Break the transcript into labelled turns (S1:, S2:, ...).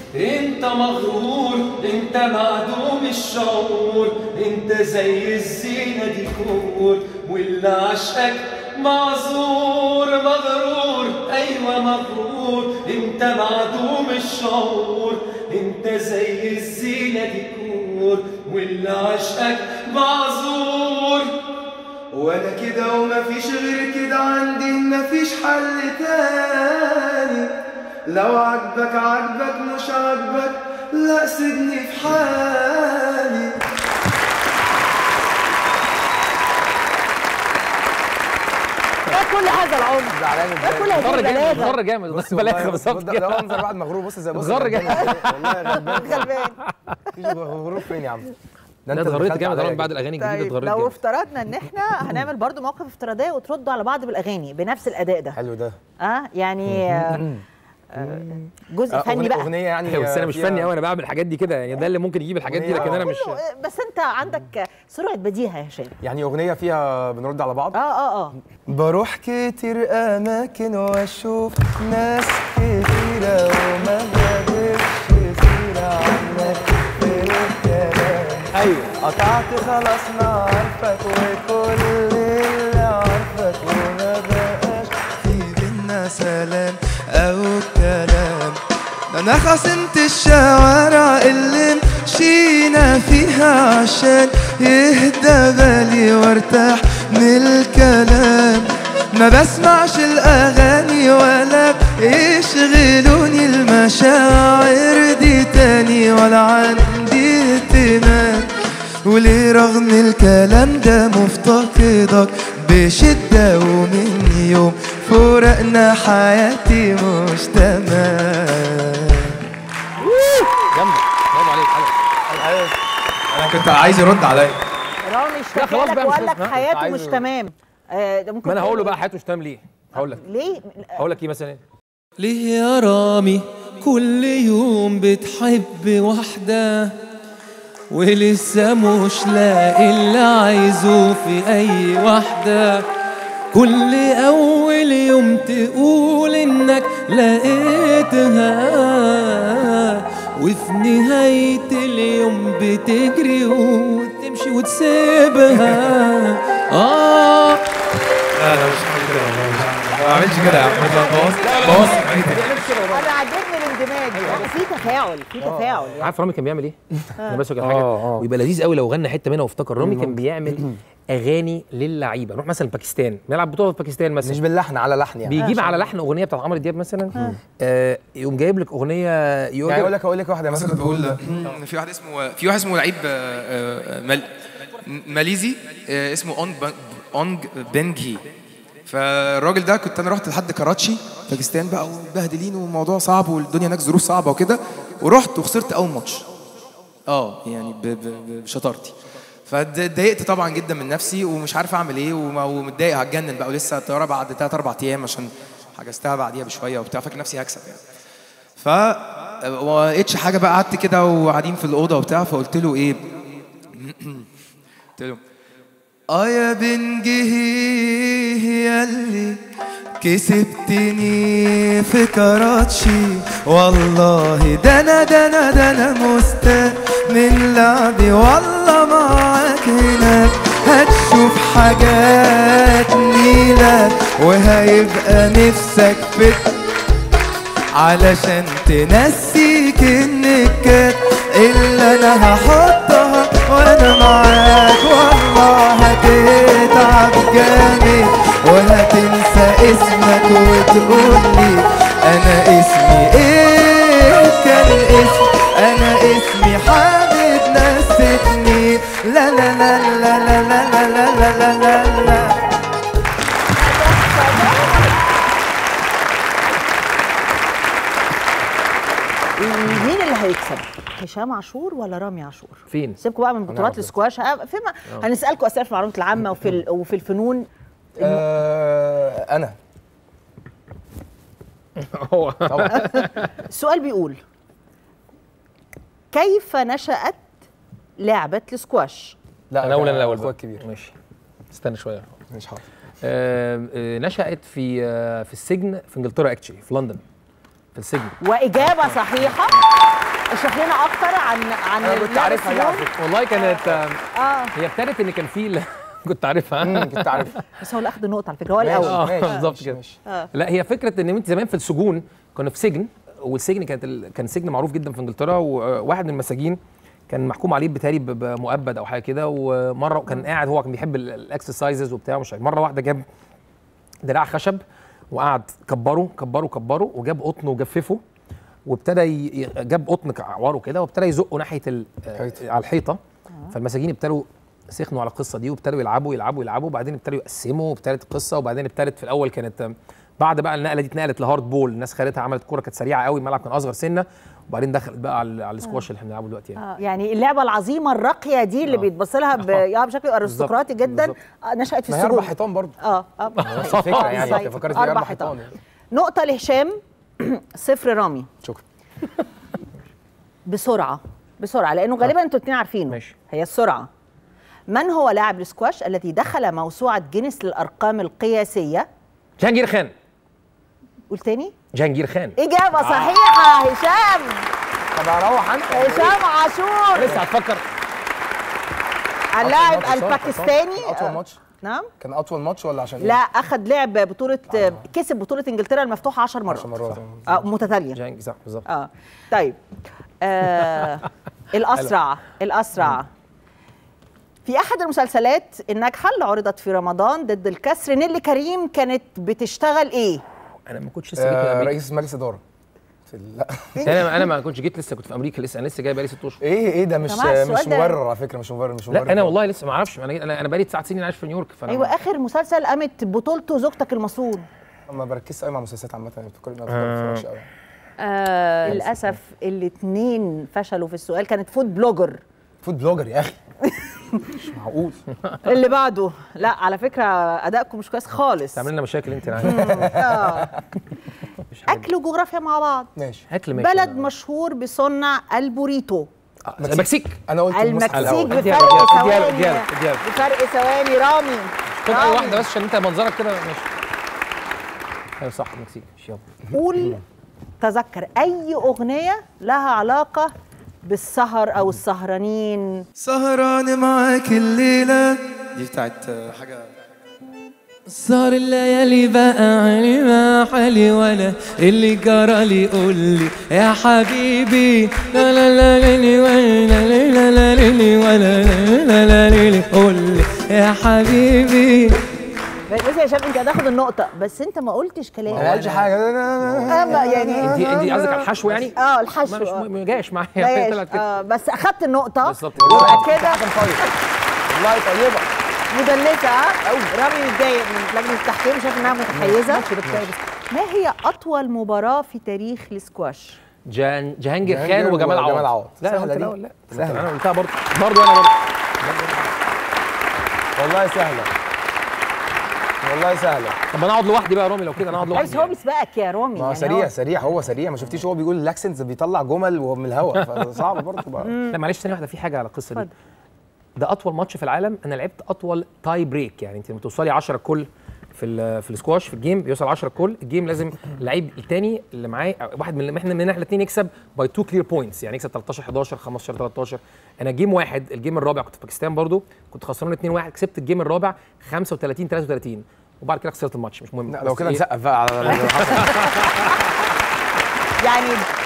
S1: انت مغرور انت معدوم الشعور انت زي الزينة ديكور واللي عشقك معذور مغرور ايوه مغرور انت معدوم الشعور انت زي الزينة ديكور واللي عشقك معذور
S2: وانا كده ومفيش غير كده عندي مفيش حل تاني لو عجبك عجبك مش عجبك لا سيبني في حالي
S3: ده كل هذا العمر
S4: زعلان
S3: ده كل هذه
S5: اتغر جامد
S3: البلاغه
S5: اتغر جامد
S4: بص
S5: بلاغه
S4: والله
S5: بالظبط
S4: ده- ده
S5: كده
S4: منظر واحد مغرور بص زي بص
S5: اتغر
S4: غلبان
S5: جامد.
S4: إزاي. والله غلبان
S3: غلبان
S4: مفيش غرور فين يا عم
S5: لا
S4: أنت
S5: اتغريت
S4: دخلت
S5: جامد
S4: عليا
S5: رغم بعد
S4: كده.
S5: الاغاني الجديده
S3: طيب
S5: اتغريت
S3: لو
S5: جامد
S3: افترضنا ان احنا هنعمل برضو موقف افتراضيه وتردوا على بعض بالاغاني بنفس الاداء ده
S4: حلو ده
S3: اه يعني آه، آه، جزء
S4: آه،
S3: فني
S4: أغنية-
S3: بقى
S4: اغنيه يعني
S5: ايوه بس انا مش
S4: فيها-
S5: فني قوي انا بعمل الحاجات دي كده يعني ده اللي ممكن يجيب الحاجات دي
S4: أغنية-
S5: لكن انا مش
S3: كله بس انت عندك سرعه بديهه يا هشام
S4: يعني اغنيه فيها بنرد على بعض
S3: اه اه اه
S4: بروح كتير اماكن واشوف ناس كتيرة وما جابتش سيرة عنك في الكلام ايوه قطعت خلاص ما عارفك وكل اللي عارفك وما بقاش في بينا سلام او كلام ده انا خصمت الشوارع اللي مشينا فيها عشان يهدى بالي وارتاح من الكلام ما بسمعش الاغاني ولا يشغلوني المشاعر دي تاني ولا عندي اهتمام وليه رغم الكلام ده مفتقدك بشدة ومن يوم فرقنا حياتي مش تمام
S5: جامده برافو عليك حلو
S2: انا كنت عايز يرد عليا
S3: رامي اشتكى
S5: خلاص
S3: لك
S5: بقى مش
S3: وقال لك
S5: لازم.
S3: حياته
S4: عايزه-
S3: مش تمام آه، ده ممكن
S5: ما انا هقول له
S3: تقول-
S5: بقى حياته مش تمام ليه هقول لك
S3: ليه
S5: هقول لك ايه مثلا
S1: ليه يا رامي كل يوم بتحب واحدة ولسه مش لاقي اللي عايزه في أي واحدة كل أول يوم تقول إنك لقيتها وفي نهاية اليوم بتجري وتمشي وتسيبها آه
S2: لا لا مش هعمل كده والله مش- ما بعملش كده يا عم بوظ بوظ
S3: انا عاجبني الاندماج في تفاعل في تفاعل يعني
S5: عارف رامي كان بيعمل ايه؟ انا بس أقول لك
S4: آه،
S5: حاجه
S4: آه.
S5: ويبقى لذيذ قوي لو غنى حته منها وافتكر رامي كان بيعمل اغاني للعيبه نروح مثلا باكستان نلعب بطوله في باكستان مثلا
S4: مش باللحن على لحن يعني
S5: بيجيب على لحن اغنيه بتاعت عمرو دياب مثلا آه يقوم جايب لك اغنيه
S4: يعني اقول
S5: يقول
S4: لك اقول لك واحده
S2: مثلا
S4: مثلا
S2: كنت بقول إن في واحد اسمه في واحد اسمه لعيب آه، آه، مال ماليزي آه، اسمه اونج اونج بنجي فالراجل ده كنت انا رحت لحد كراتشي باكستان بقى ومبهدلين والموضوع صعب والدنيا هناك ظروف صعبه وكده ورحت وخسرت اول ماتش اه يعني ب- ب- ب- بشطارتي فاتضايقت طبعا جدا من نفسي ومش عارف اعمل ايه وما- ومتضايق هتجنن بقى ولسه الطياره بعد ثلاث اربع ايام عشان حجزتها بعديها بشويه وبتاع فاكر نفسي هكسب يعني ف ما لقيتش حاجه بقى قعدت كده وقاعدين في الاوضه وبتاع فقلت له ايه قلت له اه يا بنجي ياللي كسبتني في كراتشي والله ده انا ده انا ده انا مستاء من لعبي والله معاك هناك هتشوف حاجات نيلة وهيبقى نفسك في علشان تنسيك النكات اللي انا هحطها وانا معاك والله هتتعب جامد وهتنسى اسمك وتقولي انا اسمي ايه كان اسم انا اسمي حابب نستني لا لا لا لا لا لا لا لا لا لا لا
S3: مين اللي هيكسب؟ هشام عاشور ولا رامي عاشور؟
S5: فين؟
S3: سيبكم بقى من بطولات السكواش ها، في ما هنسالكم اسئله في المعلومات العامه وفي ال- وفي الفنون
S4: آه انا
S5: هو
S3: السؤال بيقول كيف نشأت لعبة السكواش؟
S4: لا
S5: انا اول انا الاول
S4: اخويا
S5: بقى.
S4: الكبير
S5: ماشي استنى شويه
S4: مش حاضر
S5: آه، آه، نشأت في آه، في السجن في انجلترا اكشلي في لندن في السجن
S3: واجابه صحيحه اشرح لنا اكتر عن عن
S4: انا كنت
S3: لعبة
S4: عارفها دي على
S3: السجون.
S4: فكره
S5: والله كانت آه،
S3: اه
S5: هي ابتدت ان كان في ال- كنت عارفها
S4: مم، كنت عارفها
S3: بس هو اللي اخد النقطه على فكره هو
S4: ماشي،
S3: الاول
S5: اه
S4: ماشي،
S5: بالظبط
S4: ماشي،
S5: كده
S4: ماشي.
S5: لا هي فكره ان انت زمان في السجون كنا في سجن والسجن كانت ال... كان سجن معروف جدا في انجلترا وواحد من المساجين كان محكوم عليه بتهيألي ب- بمؤبد او حاجه كده ومره كان قاعد هو كان بيحب ال- الاكسرسايزز وبتاع مش عارف مره واحده جاب دراع خشب وقعد كبره كبره كبره وجاب قطن وجففه وابتدى ي- ي- جاب قطن كعوره كده وابتدى يزقه ناحيه ال...
S4: الحيطة.
S5: على الحيطه فالمساجين ابتدوا سخنوا على القصه دي وابتدوا يلعبوا يلعبوا يلعبوا وبعدين ابتدوا يقسموا وابتدت القصه وبعدين ابتدت في الاول كانت بعد بقى النقله دي اتنقلت لهارد بول الناس خدتها عملت كوره كانت سريعه قوي الملعب كان اصغر سنه وبعدين دخلت بقى على, على السكواش اللي احنا بنلعبه دلوقتي يعني
S3: آه، يعني اللعبه العظيمه الراقيه دي اللي
S5: آه.
S3: بيتبص لها ب... يعني بشكل ارستقراطي جدا
S5: بالظبط.
S3: آه، نشات في
S4: ما هي اربع
S3: السجون
S4: حيطان برضه
S3: اه اه
S4: نفس الفكره يعني
S3: صحيح.
S4: انت فكرت في اربع حيطان يعني.
S3: نقطه لهشام صفر رامي
S4: شكرا
S3: بسرعه بسرعه لانه غالبا انتوا الاثنين عارفينه
S5: ماشي.
S3: هي السرعه من هو لاعب السكواش الذي دخل موسوعه جينيس للارقام القياسيه
S5: جهانجير خان
S3: قول تاني
S5: جهانجير خان
S3: اجابه صحيحه هشام
S4: طب اروح انا
S3: هشام عاشور
S5: لسه هتفكر
S3: اللاعب
S4: ماتش صح؟
S3: الباكستاني
S4: كان اطول
S3: آه،
S4: ماتش
S3: نعم
S4: كان اطول ماتش ولا عشان
S3: لا اخذ لعب بطوله كسب بطوله انجلترا المفتوحه 10 مرات
S4: 10 مرات
S3: اه متتاليه
S5: جهانجير صح بالظبط
S3: اه طيب آه الاسرع الاسرع في احد المسلسلات الناجحه اللي عرضت في رمضان ضد الكسر نيلي كريم كانت بتشتغل ايه
S5: انا ما كنتش لسه جيت من
S4: آه
S5: امريكا
S4: رئيس مجلس اداره في ال- لا
S5: انا انا ما كنتش جيت لسه كنت في امريكا لسه انا لسه جاي بقالي ست اشهر
S4: ايه ايه ده مش
S3: جماعة السؤال
S4: مش
S3: ده-
S4: مبرر على فكره مش مبرر مش مبرر
S5: لا انا والله لسه ما اعرفش انا انا انا بقالي تسع سنين عايش في نيويورك فانا
S3: ايوه اخر مسلسل قامت بطولته زوجتك المصون
S4: ما بركزش قوي مع المسلسلات عامه يعني بتفكرني ما بتفرجش قوي
S3: آه للاسف الاثنين فشلوا في السؤال كانت فود بلوجر
S4: فود بلوجر يا اخي مش معقول
S3: اللي بعده لا على فكره ادائكم مش كويس خالص
S5: تعمل لنا مشاكل انت انا عارف.
S3: آه.
S5: مش حاجة.
S3: اكل وجغرافيا مع بعض
S4: ماشي
S5: اكل ماشي
S3: بلد مشهور بصنع البوريتو
S5: آه، المكسيك
S4: انا قلت المصحف
S3: المكسيك
S4: الأول.
S5: اديها
S3: بفرق
S5: له، اديها له،
S3: ثواني
S5: اديها له، اديها له.
S3: بفرق ثواني رامي
S5: خد اي
S3: رامي.
S5: واحده بس عشان انت منظرك كده ماشي ايوه صح المكسيك ماشي، يلا
S3: قول تذكر اي اغنيه لها علاقه بالسهر او السهرانين
S1: سهران معاك الليلة دي بتاعت حاجة سهر الليالي بقى علي ما حالي ولا اللي جرى لي قول لي يا حبيبي لا لا لا لا لي ولا لا لا لا لي ولا لا لا لا لي قول لي يا حبيبي
S3: بص يا شباب انت هتاخد النقطه بس انت ما قلتش كلام
S4: ما قالش حاجه
S3: اما يعني
S5: انت انت قصدك على الحشو يعني؟
S3: اه الحشو
S5: ما مش
S3: آه.
S5: ما جاش معايا
S3: بلاش.
S5: طلعت كده
S3: آه بس اخدت النقطه
S5: بالظبط.
S3: يبقى كده
S4: كان طيب والله طيبه
S3: مدلسه اه رامي متضايق من لجنه التحكيم شايف انها متحيزه ما هي اطول مباراه في تاريخ السكواش
S5: جان جهانجير خان
S4: جهانجير
S5: وجمال
S4: وجمال
S5: عوض
S4: عوض.
S5: لا انا
S4: سهلة
S5: قلت
S4: دي.
S5: الاول لا
S4: سهلة.
S5: انا قلتها برضه برضه انا برضه
S4: والله سهله والله سهله
S5: طب انا اقعد لوحدي بقى يا رامي لو كده انا اقعد
S3: عايز
S5: لوحدي
S3: هو
S5: يعني.
S3: بيسبقك يا رامي
S4: ما هو
S3: يعني
S4: سريع
S3: هو-
S4: سريع هو سريع ما شفتيش هو بيقول الاكسنت بيطلع جمل وهو من الهواء فصعب برضه بقى
S5: لا معلش ثانيه واحده في حاجه على القصه دي
S3: اتفضل.
S5: ده اطول ماتش في العالم انا لعبت اطول تاي بريك يعني انت لما توصلي 10 كل في ال- في السكواش في الجيم بيوصل 10 كل الجيم لازم اللعيب الثاني اللي معاه واحد من احنا من احنا الاثنين يكسب باي تو كلير بوينتس يعني يكسب 13 11 15 13 انا جيم واحد الجيم الرابع كنت في باكستان برضو كنت خسران 2 1 كسبت الجيم الرابع 35 33 وبعد كده خسرت الماتش مش مهم
S4: لا لو
S5: بس
S4: كده
S5: إيه،
S4: نسقف بقى على اللي حصل
S3: يعني